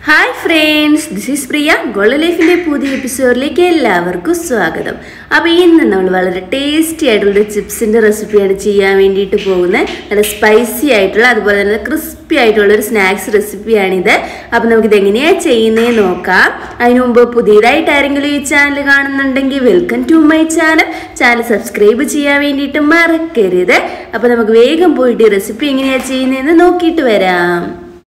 hi friends this is Priya gold ലൈഫിൻ്റെ പുതിയ എപ്പിസോഡിലേക്ക് എല്ലാവർക്കും സ്വാഗതം അപ്പോൾ ഇന്ന് നമ്മൾ വളരെ ടേസ്റ്റി ആയിട്ടുള്ള ചിപ്സിൻ്റെ റെസിപ്പിയാണ് ചെയ്യാൻ വേണ്ടിയിട്ട് പോകുന്നത് നല്ല സ്പൈസി ആയിട്ടുള്ള അതുപോലെ തന്നെ ക്രിസ്പി ആയിട്ടുള്ള ഒരു സ്നാക്സ് റെസിപ്പിയാണിത് അപ്പോൾ നമുക്കിത് എങ്ങനെയാണ് ചെയ്യുന്നത് നോക്കാം അതിനു മുമ്പ് പുതിയതായിട്ട് ആരെങ്കിലും ഈ ചാനൽ കാണുന്നുണ്ടെങ്കിൽ welcome to my channel channel subscribe ചെയ്യാൻ വേണ്ടിയിട്ട് മറക്കരുത് അപ്പോൾ നമുക്ക് വേഗം പോയിട്ട് ഈ റെസിപ്പി എങ്ങനെയാണ് ചെയ്യുന്നതെന്ന് നോക്കിയിട്ട് വരാം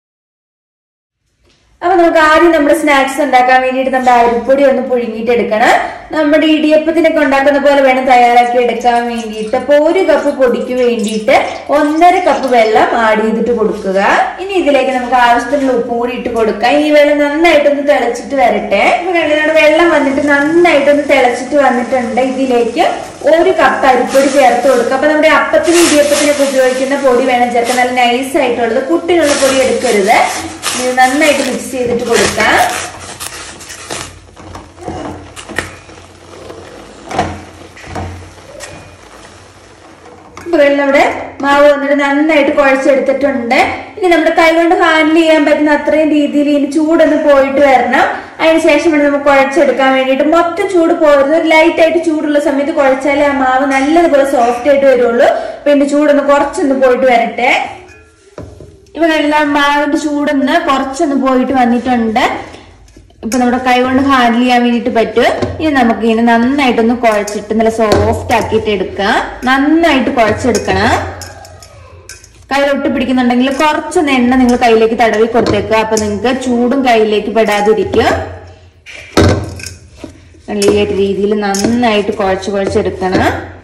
അപ്പൊ നമുക്ക് ആദ്യം നമ്മുടെ സ്നാക്സ് ഉണ്ടാക്കാൻ വേണ്ടിയിട്ട് നമ്മുടെ അരിപ്പൊടി ഒന്ന് പുഴുങ്ങിയിട്ട് എടുക്കണം നമ്മുടെ ഇടിയപ്പത്തിനൊക്കെ ഉണ്ടാക്കുന്ന പോലെ വേണം തയ്യാറാക്കി എടുക്കാൻ വേണ്ടിയിട്ട് അപ്പൊ ഒരു കപ്പ് പൊടിക്ക് വേണ്ടിയിട്ട് ഒന്നര കപ്പ് വെള്ളം ആഡ് ചെയ്തിട്ട് കൊടുക്കുക ഇനി ഇതിലേക്ക് നമുക്ക് ആവശ്യത്തിനുള്ള ഉപ്പും കൂടി ഇട്ട് കൊടുക്കാം ഈ വെള്ളം നന്നായിട്ടൊന്ന് തിളച്ചിട്ട് വരട്ടെ ഇപ്പൊ കണ്ടിട്ട് വെള്ളം വന്നിട്ട് നന്നായിട്ടൊന്ന് തിളച്ചിട്ട് വന്നിട്ടുണ്ട് ഇതിലേക്ക് ഒരു കപ്പ് അരിപ്പൊടി ചേർത്ത് കൊടുക്കുക അപ്പൊ നമ്മുടെ അപ്പത്തിന് ഇടിയപ്പത്തിനൊക്കെ ഉപയോഗിക്കുന്ന പൊടി വേണം ചേർക്കാൻ നല്ല നൈസ് ആയിട്ടുള്ളത് കുട്ടികളുടെ പൊടി എടുക്കരുത് ഇത് നന്നായിട്ട് മിക്സ് ചെയ്തിട്ട് കൊടുക്കാം ഇപ്പൊ നമ്മുടെ മാവ് വന്നിട്ട് നന്നായിട്ട് കുഴച്ചെടുത്തിട്ടുണ്ട് ഇനി നമ്മുടെ കൈ കൊണ്ട് ഹാൻഡിൽ ചെയ്യാൻ പറ്റുന്ന അത്രയും രീതിയിൽ ഇനി ചൂടൊന്ന് പോയിട്ട് വരണം അതിന് ശേഷം വേണം നമുക്ക് കുഴച്ചെടുക്കാൻ വേണ്ടിയിട്ട് മൊത്തം ചൂട് പോകരുത് ഒരു ലൈറ്റ് ആയിട്ട് ചൂടുള്ള സമയത്ത് കുഴച്ചാലേ ആ മാവ് നല്ലതുപോലെ സോഫ്റ്റ് ആയിട്ട് വരുള്ളൂ പിന്നെ ചൂടൊന്ന് കുറച്ചൊന്ന് പോയിട്ട് വരട്ടെ ഇപ്പൊ കഴിഞ്ഞ മാവിന്റെ ചൂടൊന്ന് കുറച്ചൊന്ന് പോയിട്ട് വന്നിട്ടുണ്ട് ഇപ്പൊ നമ്മുടെ കൈ കൊണ്ട് ഹാൻഡിൽ ചെയ്യാൻ വേണ്ടിട്ട് പറ്റും ഇനി നമുക്ക് ഇങ്ങനെ നന്നായിട്ടൊന്ന് കുഴച്ചിട്ട് നല്ല സോഫ്റ്റ് ആക്കിയിട്ട് എടുക്കാം നന്നായിട്ട് കുഴച്ചെടുക്കണം കയ്യിൽ ഒട്ടി പിടിക്കുന്നുണ്ടെങ്കിൽ കുറച്ചൊന്ന് എണ്ണ നിങ്ങൾ കയ്യിലേക്ക് തടവി കൊടുത്തേക്കുക അപ്പൊ നിങ്ങൾക്ക് ചൂടും കയ്യിലേക്ക് പെടാതിരിക്കും ഈ ഒരു രീതിയിൽ നന്നായിട്ട് കുഴച്ച് കുഴച്ചെടുക്കണം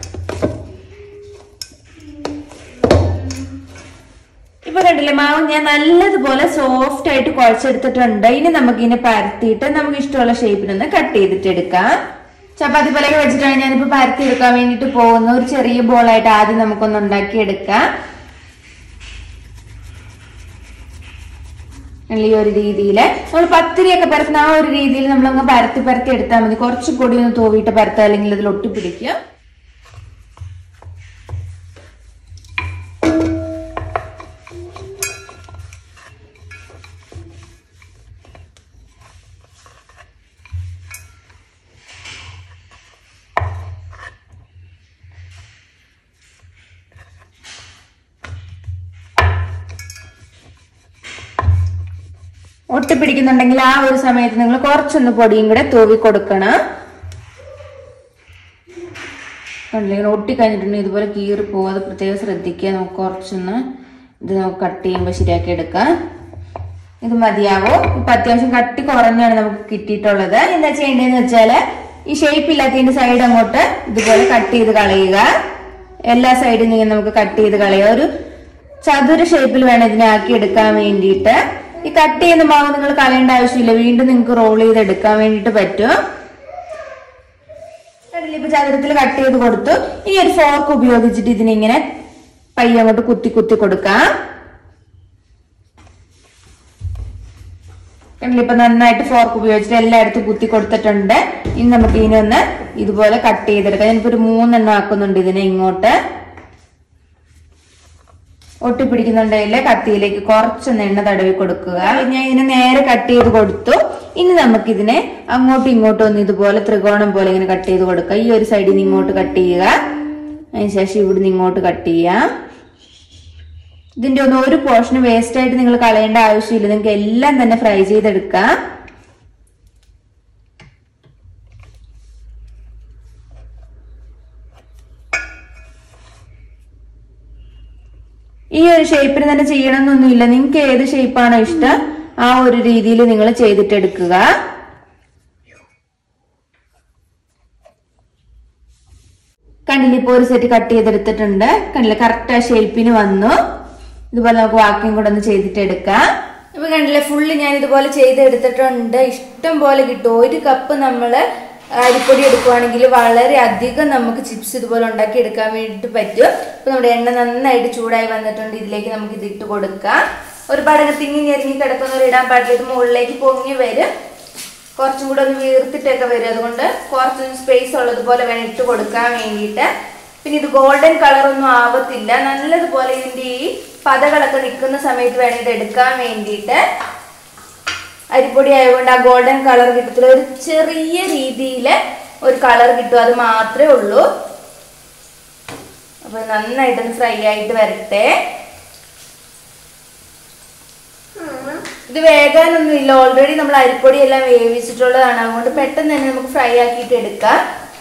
ഇപ്പൊ കണ്ടില്ലേ മാവ് ഞാൻ നല്ലതുപോലെ സോഫ്റ്റ് ആയിട്ട് കുഴച്ചെടുത്തിട്ടുണ്ട് ഇനി നമുക്ക് ഇതിനെ പരത്തിയിട്ട് നമുക്ക് ഇഷ്ടമുള്ള ഷേപ്പിനൊന്ന് കട്ട് ചെയ്തിട്ട് എടുക്കാം ചപ്പാത്തി പോലെയൊക്കെ വെച്ചിട്ടാണ് ഞാനിപ്പോ പരത്തി എടുക്കാൻ വേണ്ടിട്ട് പോകുന്ന ഒരു ചെറിയ ബോളായിട്ട് ആദ്യം നമുക്കൊന്ന് ഉണ്ടാക്കി എടുക്കാം ഈ ഒരു രീതിയിൽ നമ്മൾ പത്തിരിയൊക്കെ പരത്തുന്ന ആ ഒരു രീതിയിൽ നമ്മളങ്ങ് പരത്തി പരത്തി എടുത്താൽ മതി കുറച്ച് കൂടി ഒന്ന് തോവിയിട്ട് പരത്തുക അല്ലെങ്കിൽ അതിൽ ഒട്ടിപ്പിടിക്കും ഒട്ടിപ്പിടിക്കുന്നുണ്ടെങ്കിൽ ആ ഒരു സമയത്ത് നിങ്ങൾ കുറച്ചൊന്ന് പൊടിയും കൂടെ തൂവി കൊടുക്കണം കണ്ടില്ലെങ്കിൽ ഒട്ടിക്കഴിഞ്ഞിട്ടുണ്ടെങ്കിൽ ഇതുപോലെ കീറി പോകും അത് പ്രത്യേകം ശ്രദ്ധിക്കുക നമുക്ക് കുറച്ചൊന്ന് ഇത് നമുക്ക് കട്ട് ചെയ്യുമ്പോൾ ശരിയാക്കി എടുക്കാം ഇത് മതിയാവോ ഇപ്പൊ അത്യാവശ്യം കട്ടി കുറഞ്ഞാണ് നമുക്ക് കിട്ടിയിട്ടുള്ളത് എന്താ ചെയ്യേണ്ടതെന്ന് വെച്ചാല് ഈ ഷേപ്പ് ഇല്ലാത്തതിന്റെ സൈഡ് അങ്ങോട്ട് ഇതുപോലെ കട്ട് ചെയ്ത് കളയുക എല്ലാ സൈഡിൽ നിന്നും നമുക്ക് കട്ട് ചെയ്ത് കളയുക ഒരു ചതുര ഷേപ്പിൽ വേണം ഇതിനെ ആക്കി എടുക്കാൻ വേണ്ടിയിട്ട് ഈ കട്ട് ചെയ്യുന്ന മാവ് നിങ്ങൾ കളയേണ്ട ആവശ്യമില്ല വീണ്ടും നിങ്ങൾക്ക് റോൾ ചെയ്ത് എടുക്കാൻ വേണ്ടിയിട്ട് പറ്റും ഇപ്പൊ ചതുരത്തിൽ കട്ട് ചെയ്ത് കൊടുത്തു ഇനി ഒരു ഫോർക്ക് ഉപയോഗിച്ചിട്ട് ഇതിനിങ്ങനെ പയ്യെ അങ്ങോട്ട് കുത്തി കുത്തി കൊടുക്കാം ഇപ്പൊ നന്നായിട്ട് ഫോർക്ക് ഉപയോഗിച്ചിട്ട് എല്ലായിടത്തും കുത്തി കൊടുത്തിട്ടുണ്ട് ഇനി നമുക്ക് ഇതിനൊന്ന് ഇതുപോലെ കട്ട് ചെയ്തെടുക്കാം ഞാനിപ്പോ ഒരു മൂന്നെണ്ണം ആക്കുന്നുണ്ട് ഇതിനെ ഇങ്ങോട്ട് ഒട്ടിപ്പിടിക്കുന്നുണ്ടെങ്കിൽ കത്തിയിലേക്ക് കുറച്ചൊന്ന് എണ്ണ തടവി കൊടുക്കുക ഞാൻ ഇതിനെ നേരെ കട്ട് ചെയ്ത് കൊടുത്തു ഇനി നമുക്കിതിനെ അങ്ങോട്ടും ഇങ്ങോട്ടും ഒന്ന് ഇതുപോലെ ത്രികോണം പോലെ ഇങ്ങനെ കട്ട് ചെയ്ത് കൊടുക്കുക ഈ ഒരു സൈഡിൽ നിന്ന് ഇങ്ങോട്ട് കട്ട് ചെയ്യുക അതിനുശേഷം ഇവിടുന്ന് ഇങ്ങോട്ട് കട്ട് ചെയ്യാം ഇതിന്റെ ഒന്നും ഒരു പോർഷന് വേസ്റ്റ് ആയിട്ട് നിങ്ങൾ കളയേണ്ട ആവശ്യമില്ല നിങ്ങൾക്ക് എല്ലാം തന്നെ ഫ്രൈ ചെയ്തെടുക്കാം ഈ ഒരു ഷേപ്പിന് തന്നെ ചെയ്യണമെന്നൊന്നുമില്ല നിങ്ങൾക്ക് ഏത് ഷേപ്പാണോ ഇഷ്ടം ആ ഒരു രീതിയിൽ നിങ്ങൾ ചെയ്തിട്ടെടുക്കുക കണ്ടില്ല ഇപ്പൊ ഒരു സെറ്റ് കട്ട് ചെയ്തെടുത്തിട്ടുണ്ട് കണ്ടില്ല കറക്റ്റ് ആ ഷേപ്പിന് വന്നു ഇതുപോലെ നമുക്ക് വാക്കിയും കൂടെ ഒന്ന് ചെയ്തിട്ട് എടുക്കാം ഇപ്പൊ കണ്ടില്ലേ ഫുള്ള് ഞാൻ ഇതുപോലെ ചെയ്തെടുത്തിട്ടുണ്ട് ഇഷ്ടം പോലെ കിട്ടും ഒരു കപ്പ് നമ്മള് അരിപ്പൊടി എടുക്കുവാണെങ്കിൽ വളരെ അധികം നമുക്ക് ചിപ്സ് ഇതുപോലെ ഉണ്ടാക്കി എടുക്കാൻ വേണ്ടിയിട്ട് പറ്റും ഇപ്പൊ നമ്മുടെ എണ്ണ നന്നായിട്ട് ചൂടായി വന്നിട്ടുണ്ട് ഇതിലേക്ക് നമുക്ക് ഇത് ഇട്ട് കൊടുക്കാം ഒരുപാട് അങ്ങ് തിങ്ങി ഞെരുങ്ങി കിടക്കുന്നവർ ഇടാൻ പാടില്ല ഇത് മുകളിലേക്ക് പൊങ്ങി വരും കുറച്ചും കൂടെ ഒന്ന് വീർത്തിട്ടൊക്കെ വരും അതുകൊണ്ട് കുറച്ചൊന്ന് സ്പേസ് ഉള്ളതുപോലെ വേണം ഇട്ട് കൊടുക്കാൻ വേണ്ടിയിട്ട് പിന്നെ ഇത് ഗോൾഡൻ കളർ ഒന്നും ആവത്തില്ല നല്ലതുപോലെ ഇതിന്റെ ഈ പതകളൊക്കെ നിൽക്കുന്ന സമയത്ത് വേണം ഇത് എടുക്കാൻ വേണ്ടിയിട്ട് അരിപ്പൊടി ആയതുകൊണ്ട് ആ ഗോൾഡൻ കളർ കിട്ടത്തില്ല ഒരു ചെറിയ രീതിയിൽ ഒരു കളർ കിട്ടും അത് മാത്രമേ ഉള്ളൂ അപ്പൊ നന്നായിട്ടൊന്ന് ഫ്രൈ ആയിട്ട് വരട്ടെ ഇത് വേകാനൊന്നും ഇല്ല ഓൾറെഡി നമ്മൾ അരിപ്പൊടി എല്ലാം വേവിച്ചിട്ടുള്ളതാണ് അതുകൊണ്ട് പെട്ടെന്ന് തന്നെ നമുക്ക് ഫ്രൈ ആക്കിയിട്ട് എടുക്കാം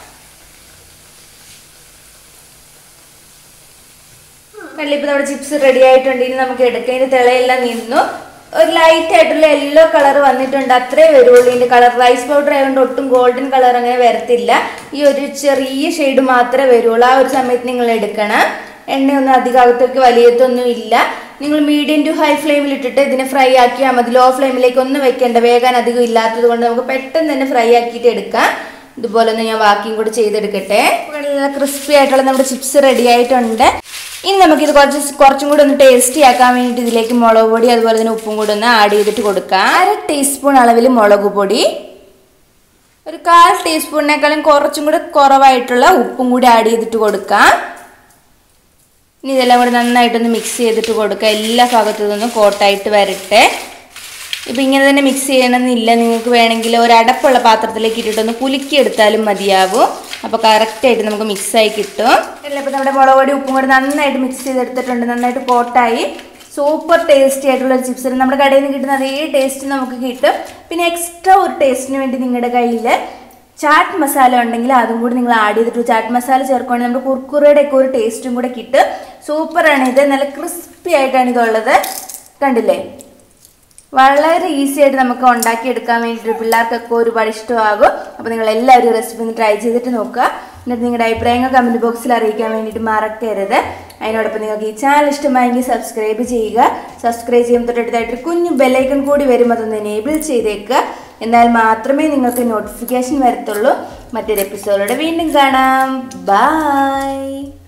കള്ളിപ്പ് നമ്മുടെ ചിപ്സ് റെഡി ആയിട്ടുണ്ട് ഇനി നമുക്ക് എടുക്കാം ഇതിന്റെ തിളയെല്ലാം നിന്നു ഒരു ലൈറ്റ് ആയിട്ടുള്ള യെല്ലോ കളർ വന്നിട്ടുണ്ട് അത്രേ വരുള്ളൂ ഇതിന്റെ കളർ റൈസ് പൗഡർ ആയതുകൊണ്ട് ഒട്ടും ഗോൾഡൻ കളർ അങ്ങനെ വരത്തില്ല ഈ ഒരു ചെറിയ ഷെയ്ഡ് മാത്രമേ വരുള്ളൂ ആ ഒരു സമയത്ത് നിങ്ങൾ എടുക്കണം എണ്ണയൊന്നും അധികം അകത്തേക്ക് വലിയതൊന്നും ഇല്ല നിങ്ങൾ മീഡിയം ടു ഹൈ ഫ്ലെയിമിൽ ഇട്ടിട്ട് ഇതിനെ ഫ്രൈ ആക്കിയാൽ മതി ലോ ഫ്ലെയിമിലേക്ക് ഒന്നും വെക്കേണ്ട വേഗം അധികം ഇല്ലാത്തത് കൊണ്ട് നമുക്ക് പെട്ടെന്ന് തന്നെ ഫ്രൈ ആക്കിയിട്ട് എടുക്കാം ഇതുപോലെ ഒന്ന് ഞാൻ ബാക്കിയും കൂടി ചെയ്തെടുക്കട്ടെ നല്ല ക്രിസ്പി ആയിട്ടുള്ള നമ്മുടെ ചിപ്സ് റെഡി ആയിട്ടുണ്ട് ഇനി നമുക്കിത് കുറച്ച് കുറച്ചും കൂടി ഒന്ന് ടേസ്റ്റി ആക്കാൻ വേണ്ടിയിട്ട് ഇതിലേക്ക് മുളക് പൊടി അതുപോലെ തന്നെ ഉപ്പും കൂടി ഒന്ന് ആഡ് ചെയ്തിട്ട് കൊടുക്കാം അര ടീസ്പൂൺ അളവിൽ മുളക് പൊടി ഒരു കാൽ ടീസ്പൂണിനേക്കാളും കുറച്ചും കൂടി കുറവായിട്ടുള്ള ഉപ്പും കൂടി ആഡ് ചെയ്തിട്ട് കൊടുക്കാം ഇനി ഇതെല്ലാം കൂടി നന്നായിട്ടൊന്ന് മിക്സ് ചെയ്തിട്ട് കൊടുക്കുക എല്ലാ ഭാഗത്തു നിന്നും കോട്ടായിട്ട് വരട്ടെ ഇപ്പം ഇങ്ങനെ തന്നെ മിക്സ് ചെയ്യണമെന്നില്ല നിങ്ങൾക്ക് വേണമെങ്കിൽ ഒരു അടപ്പുള്ള പാത്രത്തിലേക്ക് ഇട്ടിട്ടൊന്ന് കുലുക്കി എടുത്താലും മതിയാവും അപ്പോൾ കറക്റ്റായിട്ട് നമുക്ക് മിക്സായി കിട്ടും എല്ലാം ഇപ്പം നമ്മുടെ മുളക് പൊടി ഉപ്പും കൂടി നന്നായിട്ട് മിക്സ് ചെയ്തെടുത്തിട്ടുണ്ട് നന്നായിട്ട് കോട്ടായി സൂപ്പർ ടേസ്റ്റി ആയിട്ടുള്ള ഒരു ചിപ്സ് നമ്മുടെ കടയിൽ നിന്ന് കിട്ടുന്ന അതേ ടേസ്റ്റ് നമുക്ക് കിട്ടും പിന്നെ എക്സ്ട്രാ ഒരു ടേസ്റ്റിന് വേണ്ടി നിങ്ങളുടെ കയ്യിൽ ചാറ്റ് മസാല ഉണ്ടെങ്കിൽ അതും കൂടി നിങ്ങൾ ആഡ് ചെയ്തിട്ട് ചാറ്റ് മസാല ചേർക്കുകയാണെങ്കിൽ നമ്മുടെ കുർക്കുറയുടെ ഒക്കെ ഒരു ടേസ്റ്റും കൂടെ കിട്ടും സൂപ്പറാണ് ഇത് നല്ല ക്രിസ്പി ആയിട്ടാണ് ഇതുള്ളത് കണ്ടില്ലേ വളരെ ഈസി ആയിട്ട് നമുക്ക് ഉണ്ടാക്കിയെടുക്കാൻ വേണ്ടിയിട്ട് പിള്ളേർക്കൊക്കെ ഒരുപാട് ഇഷ്ടമാകും അപ്പോൾ നിങ്ങൾ എല്ലാവരും റെസിപ്പി ഒന്ന് ട്രൈ ചെയ്തിട്ട് നോക്കുക എന്നിട്ട് നിങ്ങളുടെ അഭിപ്രായങ്ങൾ കമൻറ്റ് ബോക്സിൽ അറിയിക്കാൻ വേണ്ടിയിട്ട് മറക്കരുത് അതിനോടൊപ്പം നിങ്ങൾക്ക് ഈ ചാനൽ ഇഷ്ടമായെങ്കിൽ സബ്സ്ക്രൈബ് ചെയ്യുക സബ്സ്ക്രൈബ് ചെയ്യുമ്പോൾ തൊട്ടടുത്തായിട്ട് ഒരു കുഞ്ഞു ബെല്ലൈക്കൺ കൂടി വരും അതൊന്ന് എനേബിൾ ചെയ്തേക്കുക എന്നാൽ മാത്രമേ നിങ്ങൾക്ക് നോട്ടിഫിക്കേഷൻ വരത്തുള്ളൂ മറ്റൊരു എപ്പിസോഡോടെ വീണ്ടും കാണാം ബൈ